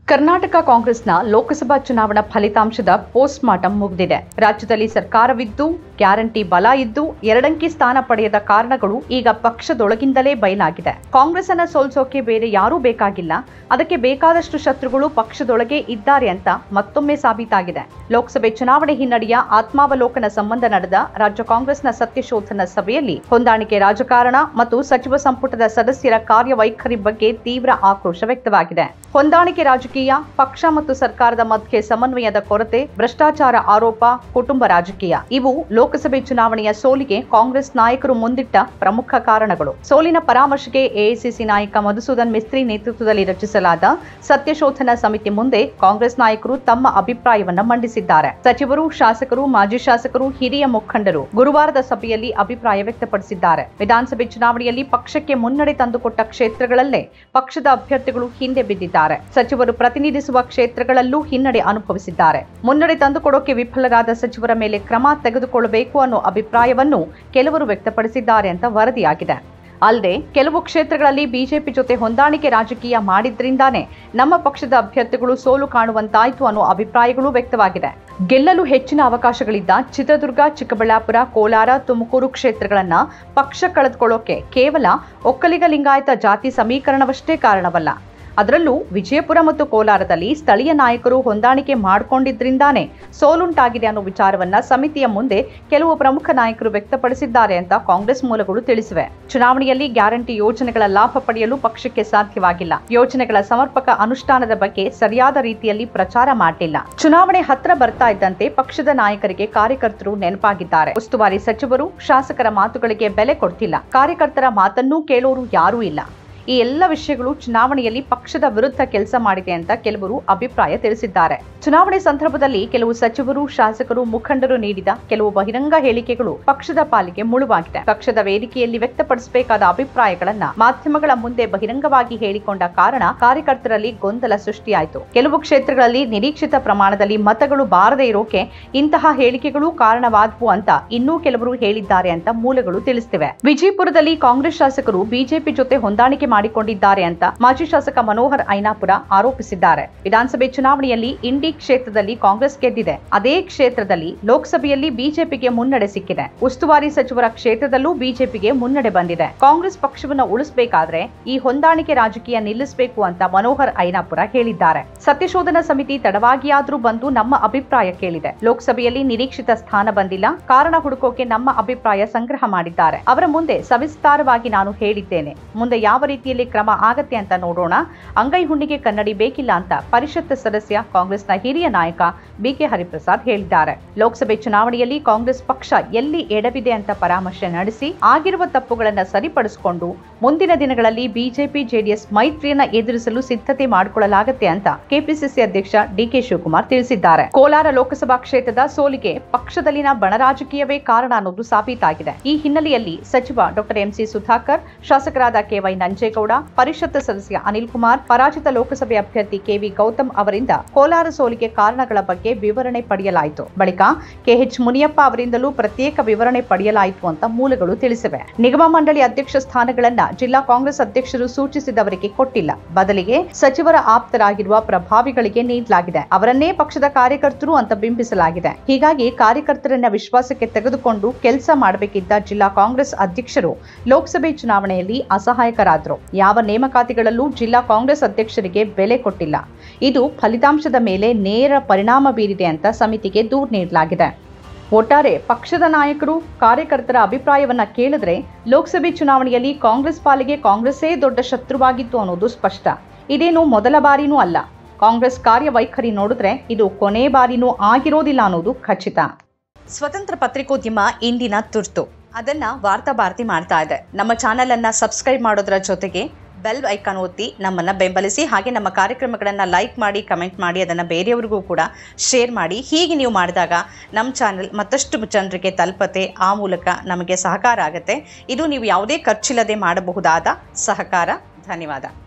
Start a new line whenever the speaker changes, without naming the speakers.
ಕರ್ನಾಟಕ ಕಾಂಗ್ರೆಸ್ನ ಲೋಕಸಭಾ ಚುನಾವಣಾ ಫಲಿತಾಂಶದ ಪೋಸ್ಟ್ ಮಾರ್ಟಂ ಮುಗಿದಿದೆ ರಾಜ್ಯದಲ್ಲಿ ಸರ್ಕಾರವಿದ್ದು ಗ್ಯಾರಂಟಿ ಬಲ ಇದ್ದು ಎರಡಂಕಿ ಸ್ಥಾನ ಪಡೆಯದ ಕಾರಣಗಳು ಈಗ ಪಕ್ಷದೊಳಗಿಂದಲೇ ಬಯಲಾಗಿದೆ ಕಾಂಗ್ರೆಸ್ ಅನ್ನ ಸೋಲ್ಸೋಕೆ ಬೇರೆ ಯಾರೂ ಬೇಕಾಗಿಲ್ಲ ಅದಕ್ಕೆ ಬೇಕಾದಷ್ಟು ಶತ್ರುಗಳು ಪಕ್ಷದೊಳಗೆ ಇದ್ದಾರೆ ಅಂತ ಮತ್ತೊಮ್ಮೆ ಸಾಬೀತಾಗಿದೆ ಲೋಕಸಭೆ ಚುನಾವಣೆ ಹಿನ್ನಡೆಯ ಆತ್ಮಾವಲೋಕನ ಸಂಬಂಧ ನಡೆದ ರಾಜ್ಯ ಕಾಂಗ್ರೆಸ್ನ ಸತ್ಯಶೋಧನ ಸಭೆಯಲ್ಲಿ ಹೊಂದಾಣಿಕೆ ರಾಜಕಾರಣ ಮತ್ತು ಸಚಿವ ಸಂಪುಟದ ಸದಸ್ಯರ ಕಾರ್ಯವೈಖರಿ ಬಗ್ಗೆ ತೀವ್ರ ಆಕ್ರೋಶ ವ್ಯಕ್ತವಾಗಿದೆ ಹೊಂದಾಣಿಕೆ ರಾಜಕೀಯ ಪಕ್ಷ ಮತ್ತು ಸರ್ಕಾರದ ಮಧ್ಯೆ ಸಮನ್ವಯದ ಕೊರತೆ ಭ್ರಷ್ಟಾಚಾರ ಆರೋಪ ಕುಟುಂಬ ರಾಜಕೀಯ ಇವು ಲೋಕಸಭೆ ಚುನಾವಣೆಯ ಸೋಲಿಗೆ ಕಾಂಗ್ರೆಸ್ ನಾಯಕರು ಮುಂದಿಟ್ಟ ಪ್ರಮುಖ ಕಾರಣಗಳು ಸೋಲಿನ ಪರಾಮರ್ಶೆಗೆ ಎಐಸಿಸಿ ನಾಯಕ ಮಧುಸೂದನ್ ಮಿಸ್ತ್ರಿ ನೇತೃತ್ವದಲ್ಲಿ ರಚಿಸಲಾದ ಸತ್ಯಶೋಧನಾ ಸಮಿತಿ ಮುಂದೆ ಕಾಂಗ್ರೆಸ್ ನಾಯಕರು ತಮ್ಮ ಅಭಿಪ್ರಾಯವನ್ನ ಮಂಡಿಸಿದ್ದಾರೆ ಸಚಿವರು ಶಾಸಕರು ಮಾಜಿ ಶಾಸಕರು ಹಿರಿಯ ಮುಖಂಡರು ಗುರುವಾರದ ಸಭೆಯಲ್ಲಿ ಅಭಿಪ್ರಾಯ ವ್ಯಕ್ತಪಡಿಸಿದ್ದಾರೆ ವಿಧಾನಸಭೆ ಚುನಾವಣೆಯಲ್ಲಿ ಪಕ್ಷಕ್ಕೆ ಮುನ್ನಡೆ ತಂದುಕೊಟ್ಟ ಕ್ಷೇತ್ರಗಳಲ್ಲೇ ಪಕ್ಷದ ಅಭ್ಯರ್ಥಿಗಳು ಹಿಂದೆ ಬಿದ್ದಿದ್ದಾರೆ ಸಚಿವರು ಪ್ರತಿನಿಧಿಸುವ ಕ್ಷೇತ್ರಗಳಲ್ಲೂ ಹಿನ್ನಡೆ ಅನುಭವಿಸಿದ್ದಾರೆ ಮುನ್ನಡೆ ತಂದುಕೊಡೋಕೆ ವಿಫಲರಾದ ಸಚಿವರ ಮೇಲೆ ಕ್ರಮ ತೆಗೆದುಕೊಳ್ಳಬೇಕು ಅನ್ನೋ ಅಭಿಪ್ರಾಯವನ್ನು ಕೆಲವರು ವ್ಯಕ್ತಪಡಿಸಿದ್ದಾರೆ ಅಂತ ವರದಿಯಾಗಿದೆ ಅಲ್ಲದೆ ಕೆಲವು ಕ್ಷೇತ್ರಗಳಲ್ಲಿ ಬಿಜೆಪಿ ಜೊತೆ ಹೊಂದಾಣಿಕೆ ರಾಜಕೀಯ ಮಾಡಿದ್ರಿಂದಾನೇ ನಮ್ಮ ಪಕ್ಷದ ಅಭ್ಯರ್ಥಿಗಳು ಸೋಲು ಕಾಣುವಂತಾಯ್ತು ಅನ್ನೋ ಅಭಿಪ್ರಾಯಗಳು ವ್ಯಕ್ತವಾಗಿದೆ ಗೆಲ್ಲಲು ಹೆಚ್ಚಿನ ಅವಕಾಶಗಳಿದ್ದ ಚಿತ್ರದುರ್ಗ ಚಿಕ್ಕಬಳ್ಳಾಪುರ ಕೋಲಾರ ತುಮಕೂರು ಕ್ಷೇತ್ರಗಳನ್ನ ಪಕ್ಷ ಕಳೆದುಕೊಳ್ಳೋಕೆ ಕೇವಲ ಒಕ್ಕಲಿಗ ಲಿಂಗಾಯತ ಜಾತಿ ಸಮೀಕರಣವಷ್ಟೇ ಕಾರಣವಲ್ಲ ಅದರಲ್ಲೂ ವಿಜಯಪುರ ಮತ್ತು ಕೋಲಾರದಲ್ಲಿ ಸ್ಥಳೀಯ ನಾಯಕರು ಹೊಂದಾಣಿಕೆ ಮಾಡಿಕೊಂಡಿದ್ರಿಂದಾನೇ ಸೋಲುಂಟಾಗಿದೆ ಅನ್ನೋ ವಿಚಾರವನ್ನ ಸಮಿತಿಯ ಮುಂದೆ ಕೆಲವು ಪ್ರಮುಖ ನಾಯಕರು ವ್ಯಕ್ತಪಡಿಸಿದ್ದಾರೆ ಅಂತ ಕಾಂಗ್ರೆಸ್ ಮೂಲಗಳು ತಿಳಿಸಿವೆ ಚುನಾವಣೆಯಲ್ಲಿ ಗ್ಯಾರಂಟಿ ಯೋಜನೆಗಳ ಲಾಭ ಪಡೆಯಲು ಪಕ್ಷಕ್ಕೆ ಸಾಧ್ಯವಾಗಿಲ್ಲ ಯೋಜನೆಗಳ ಸಮರ್ಪಕ ಅನುಷ್ಠಾನದ ಬಗ್ಗೆ ಸರಿಯಾದ ರೀತಿಯಲ್ಲಿ ಪ್ರಚಾರ ಮಾಡಿಲ್ಲ ಚುನಾವಣೆ ಹತ್ರ ಬರ್ತಾ ಇದ್ದಂತೆ ಪಕ್ಷದ ನಾಯಕರಿಗೆ ಕಾರ್ಯಕರ್ತರು ನೆನಪಾಗಿದ್ದಾರೆ ಉಸ್ತುವಾರಿ ಸಚಿವರು ಶಾಸಕರ ಮಾತುಗಳಿಗೆ ಬೆಲೆ ಕೊಡ್ತಿಲ್ಲ ಕಾರ್ಯಕರ್ತರ ಮಾತನ್ನೂ ಕೇಳೋರು ಯಾರೂ ಇಲ್ಲ ಈ ಎಲ್ಲ ವಿಷಯಗಳು ಚುನಾವಣೆಯಲ್ಲಿ ಪಕ್ಷದ ವಿರುದ್ಧ ಕೆಲಸ ಮಾಡಿದೆ ಅಂತ ಕೆಲವರು ಅಭಿಪ್ರಾಯ ತಿಳಿಸಿದ್ದಾರೆ ಚುನಾವಣೆ ಸಂದರ್ಭದಲ್ಲಿ ಕೆಲವು ಸಚಿವರು ಶಾಸಕರು ಮುಖಂಡರು ನೀಡಿದ ಕೆಲವು ಬಹಿರಂಗ ಹೇಳಿಕೆಗಳು ಪಕ್ಷದ ಪಾಲಿಗೆ ಮುಳುವಾಗಿದೆ ಪಕ್ಷದ ವೇದಿಕೆಯಲ್ಲಿ ವ್ಯಕ್ತಪಡಿಸಬೇಕಾದ ಅಭಿಪ್ರಾಯಗಳನ್ನ ಮಾಧ್ಯಮಗಳ ಮುಂದೆ ಬಹಿರಂಗವಾಗಿ ಹೇಳಿಕೊಂಡ ಕಾರಣ ಕಾರ್ಯಕರ್ತರಲ್ಲಿ ಗೊಂದಲ ಸೃಷ್ಟಿಯಾಯಿತು ಕೆಲವು ಕ್ಷೇತ್ರಗಳಲ್ಲಿ ನಿರೀಕ್ಷಿತ ಪ್ರಮಾಣದಲ್ಲಿ ಮತಗಳು ಬಾರದೇ ಇರೋಕೆ ಇಂತಹ ಹೇಳಿಕೆಗಳು ಕಾರಣವಾದವು ಅಂತ ಇನ್ನೂ ಕೆಲವರು ಹೇಳಿದ್ದಾರೆ ಅಂತ ಮೂಲಗಳು ತಿಳಿಸಿವೆ ವಿಜಯಪುರದಲ್ಲಿ ಕಾಂಗ್ರೆಸ್ ಶಾಸಕರು ಬಿಜೆಪಿ ಜೊತೆ ಹೊಂದಾಣಿಕೆ ಮಾಡಿಕೊಂಡಿದ್ದಾರೆ ಅಂತ ಮಾಜಿ ಶಾಸಕ ಮನೋಹರ್ ಐನಾಪುರ ಆರೋಪಿಸಿದ್ದಾರೆ ವಿಧಾನಸಭೆ ಚುನಾವಣೆಯಲ್ಲಿ ಇಂಡಿ ಕ್ಷೇತ್ರದಲ್ಲಿ ಕಾಂಗ್ರೆಸ್ ಗೆದ್ದಿದೆ ಅದೇ ಕ್ಷೇತ್ರದಲ್ಲಿ ಲೋಕಸಭೆಯಲ್ಲಿ ಬಿಜೆಪಿಗೆ ಮುನ್ನಡೆ ಸಿಕ್ಕಿದೆ ಉಸ್ತುವಾರಿ ಸಚಿವರ ಕ್ಷೇತ್ರದಲ್ಲೂ ಬಿಜೆಪಿಗೆ ಮುನ್ನಡೆ ಬಂದಿದೆ ಕಾಂಗ್ರೆಸ್ ಪಕ್ಷವನ್ನು ಉಳಿಸಬೇಕಾದ್ರೆ ಈ ಹೊಂದಾಣಿಕೆ ರಾಜಕೀಯ ನಿಲ್ಲಿಸಬೇಕು ಅಂತ ಮನೋಹರ್ ಐನಾಪುರ ಹೇಳಿದ್ದಾರೆ ಸತ್ಯಶೋಧನಾ ಸಮಿತಿ ತಡವಾಗಿಯಾದ್ರೂ ಬಂದು ನಮ್ಮ ಅಭಿಪ್ರಾಯ ಕೇಳಿದೆ ಲೋಕಸಭೆಯಲ್ಲಿ ನಿರೀಕ್ಷಿತ ಸ್ಥಾನ ಬಂದಿಲ್ಲ ಕಾರಣ ಹುಡುಕೋಕೆ ನಮ್ಮ ಅಭಿಪ್ರಾಯ ಸಂಗ್ರಹ ಮಾಡಿದ್ದಾರೆ ಅವರ ಮುಂದೆ ಸವಿಸ್ತಾರವಾಗಿ ನಾನು ಹೇಳಿದ್ದೇನೆ ಮುಂದೆ ಯಾವ ರೀತಿಯಲ್ಲಿ ಕ್ರಮ ಆಗತ್ತೆ ಅಂತ ನೋಡೋಣ ಅಂಗೈ ಹುಣ್ಣಿಗೆ ಕನ್ನಡಿ ಬೇಕಿಲ್ಲ ಅಂತ ಪರಿಷತ್ ಸದಸ್ಯ ಕಾಂಗ್ರೆಸ್ನ ಹಿರಿಯ ನಾಯಕ ಬಿಕೆ ಹರಿಪ್ರಸಾದ್ ಹೇಳಿದ್ದಾರೆ ಲೋಕಸಭೆ ಚುನಾವಣೆಯಲ್ಲಿ ಕಾಂಗ್ರೆಸ್ ಪಕ್ಷ ಎಲ್ಲಿ ಎಡವಿದೆ ಅಂತ ಪರಾಮರ್ಶೆ ನಡೆಸಿ ಆಗಿರುವ ತಪ್ಪುಗಳನ್ನು ಸರಿಪಡಿಸಿಕೊಂಡು ಮುಂದಿನ ದಿನಗಳಲ್ಲಿ ಬಿಜೆಪಿ ಜೆಡಿಎಸ್ ಮೈತ್ರಿಯನ್ನ ಎದುರಿಸಲು ಸಿದ್ಧತೆ ಮಾಡಿಕೊಳ್ಳಲಾಗುತ್ತೆ ಅಂತ ಕೆಪಿಸಿಸಿ ಅಧ್ಯಕ್ಷ ಡಿಕೆ ಶಿವಕುಮಾರ್ ತಿಳಿಸಿದ್ದಾರೆ ಕೋಲಾರ ಲೋಕಸಭಾ ಕ್ಷೇತ್ರದ ಸೋಲಿಗೆ ಪಕ್ಷದಲ್ಲಿನ ಬಣರಾಜಕೀಯವೇ ಕಾರಣ ಅನ್ನೋದು ಸಾಬೀತಾಗಿದೆ ಈ ಹಿನ್ನೆಲೆಯಲ್ಲಿ ಸಚಿವ ಡಾಕ್ಟರ್ ಎಂಸಿ ಸುಧಾಕರ್ ಶಾಸಕರಾದ ಕೆವೈ ನಂಜೇಗೌಡ ಪರಿಷತ್ ಸದಸ್ಯ ಅನಿಲ್ ಕುಮಾರ್ ಪರಾಜಿತ ಲೋಕಸಭೆ ಅಭ್ಯರ್ಥಿ ಕೆವಿ ಗೌತಮ್ ಅವರಿಂದ ಕೋಲಾರ ಸೋಲಿಗೆ ಕಾರಣಗಳ ಬಗ್ಗೆ ವಿವರಣೆ ಪಡೆಯಲಾಯಿತು ಬಳಿಕ ಕೆಎಚ್ ಮುನಿಯಪ್ಪ ಅವರಿಂದಲೂ ಪ್ರತ್ಯೇಕ ವಿವರಣೆ ಪಡೆಯಲಾಯಿತು ಅಂತ ಮೂಲಗಳು ತಿಳಿಸಿವೆ ನಿಗಮ ಮಂಡಳಿ ಅಧ್ಯಕ್ಷ ಸ್ಥಾನಗಳನ್ನ ಜಿಲ್ಲಾ ಕಾಂಗ್ರೆಸ್ ಅಧ್ಯಕ್ಷರು ಸೂಚಿಸಿದವರಿಗೆ ಕೊಟ್ಟಿಲ್ಲ ಬದಲಿಗೆ ಸಚಿವರ ಆಪ್ತರಾಗಿರುವ ಪ್ರಭಾವಿಗಳಿಗೆ ನೀಡಲಾಗಿದೆ ಅವರನ್ನೇ ಪಕ್ಷದ ಕಾರ್ಯಕರ್ತರು ಅಂತ ಬಿಂಬಿಸಲಾಗಿದೆ ಹೀಗಾಗಿ ಕಾರ್ಯಕರ್ತರನ್ನ ವಿಶ್ವಾಸಕ್ಕೆ ತೆಗೆದುಕೊಂಡು ಕೆಲಸ ಮಾಡಬೇಕಿದ್ದ ಜಿಲ್ಲಾ ಕಾಂಗ್ರೆಸ್ ಅಧ್ಯಕ್ಷರು ಲೋಕಸಭೆ ಚುನಾವಣೆಯಲ್ಲಿ ಅಸಹಾಯಕರಾದರು ಯಾವ ನೇಮಕಾತಿಗಳಲ್ಲೂ ಜಿಲ್ಲಾ ಕಾಂಗ್ರೆಸ್ ಅಧ್ಯಕ್ಷರಿಗೆ ಬೆಲೆ ಕೊಟ್ಟಿಲ್ಲ ಇದು ಫಲಿತಾಂಶದ ಮೇಲೆ ನೇರ ಪರಿಣಾಮ ಬೀರಿದೆ ಅಂತ ಸಮಿತಿಗೆ ದೂರು ನೀಡಲಾಗಿದೆ ಒಟ್ಟಾರೆ ಪಕ್ಷದ ನಾಯಕರು ಕಾರ್ಯಕರ್ತರ ಅಭಿಪ್ರಾಯವನ್ನ ಕೇಳಿದ್ರೆ ಲೋಕಸಭೆ ಚುನಾವಣೆಯಲ್ಲಿ ಕಾಂಗ್ರೆಸ್ ಪಾಲಿಗೆ ಕಾಂಗ್ರೆಸ್ಸೇ ದೊಡ್ಡ ಶತ್ರುವಾಗಿತ್ತು ಅನ್ನೋದು ಸ್ಪಷ್ಟ ಇದೇನು ಮೊದಲ ಬಾರಿನೂ ಅಲ್ಲ ಕಾಂಗ್ರೆಸ್ ಕಾರ್ಯವೈಖರಿ ನೋಡಿದ್ರೆ ಇದು ಕೊನೆ ಬಾರಿನೂ ಆಗಿರೋದಿಲ್ಲ ಅನ್ನೋದು ಖಚಿತ ಸ್ವತಂತ್ರ ಪತ್ರಿಕೋದ್ಯಮ ಇಂದಿನ ತುರ್ತು ಅದನ್ನ ವಾರ್ತಾ ಭಾರತಿ ಮಾಡ್ತಾ ಇದೆ ನಮ್ಮ ಚಾನೆಲ್ ಅನ್ನ ಸಬ್ಸ್ಕ್ರೈಬ್ ಮಾಡೋದ್ರ ಜೊತೆಗೆ ಬೆಲ್ ಐಕಾನ್ ಒತ್ತಿ ನಮ್ಮನ್ನು ಬೆಂಬಲಿಸಿ ಹಾಗೆ ನಮ್ಮ ಕಾರ್ಯಕ್ರಮಗಳನ್ನು ಲೈಕ್ ಮಾಡಿ ಕಮೆಂಟ್ ಮಾಡಿ ಅದನ್ನು ಬೇರೆಯವ್ರಿಗೂ ಕೂಡ ಶೇರ್ ಮಾಡಿ ಹೀಗೆ ನೀವು ಮಾಡಿದಾಗ ನಮ್ಮ ಚಾನೆಲ್ ಮತ್ತಷ್ಟು ಜನರಿಗೆ ತಲುಪತ್ತೆ ಆ ಮೂಲಕ ನಮಗೆ ಸಹಕಾರ ಆಗುತ್ತೆ ಇದು ನೀವು ಯಾವುದೇ ಖರ್ಚಿಲ್ಲದೆ ಮಾಡಬಹುದಾದ ಸಹಕಾರ ಧನ್ಯವಾದ